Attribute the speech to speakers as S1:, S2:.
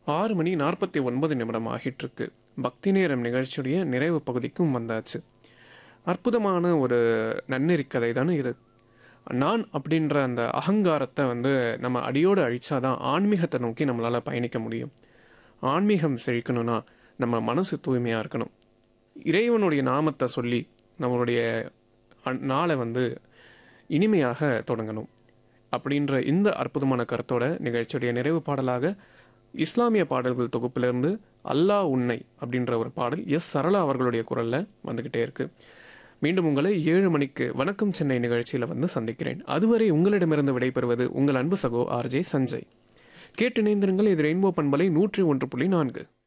S1: ஆறு மணி நாற்பத்தி ஒன்பது நிமிடம் ஆகிட்டுருக்கு பக்தி நேரம் நிகழ்ச்சியுடைய நிறைவு பகுதிக்கும் வந்தாச்சு அற்புதமான ஒரு நன்னெறி கதை தானே இது நான் அப்படின்ற அந்த அகங்காரத்தை வந்து நம்ம அடியோடு அழிச்சாதான் ஆன்மீகத்தை நோக்கி நம்மளால் பயணிக்க முடியும் ஆன்மீகம் செழிக்கணும்னா நம்ம மனசு தூய்மையாக இருக்கணும் இறைவனுடைய நாமத்தை சொல்லி நம்மளுடைய அன்- நாளை வந்து இனிமையாக தொடங்கணும் அப்படின்ற இந்த அற்புதமான கருத்தோட நிகழ்ச்சியுடைய நிறைவு பாடலாக இஸ்லாமிய பாடல்கள் தொகுப்பிலிருந்து அல்லாஹ் உன்னை அப்படின்ற ஒரு பாடல் எஸ் சரளா அவர்களுடைய குரல்ல வந்துகிட்டே இருக்கு மீண்டும் உங்களை ஏழு மணிக்கு வணக்கம் சென்னை நிகழ்ச்சியில் வந்து சந்திக்கிறேன் அதுவரை உங்களிடமிருந்து விடைபெறுவது உங்கள் அன்பு சகோ ஆர்ஜே சஞ்சய் கேட்டு இணைந்திருங்கள் இது ரெயின்போ பண்பலை நூற்றி ஒன்று புள்ளி நான்கு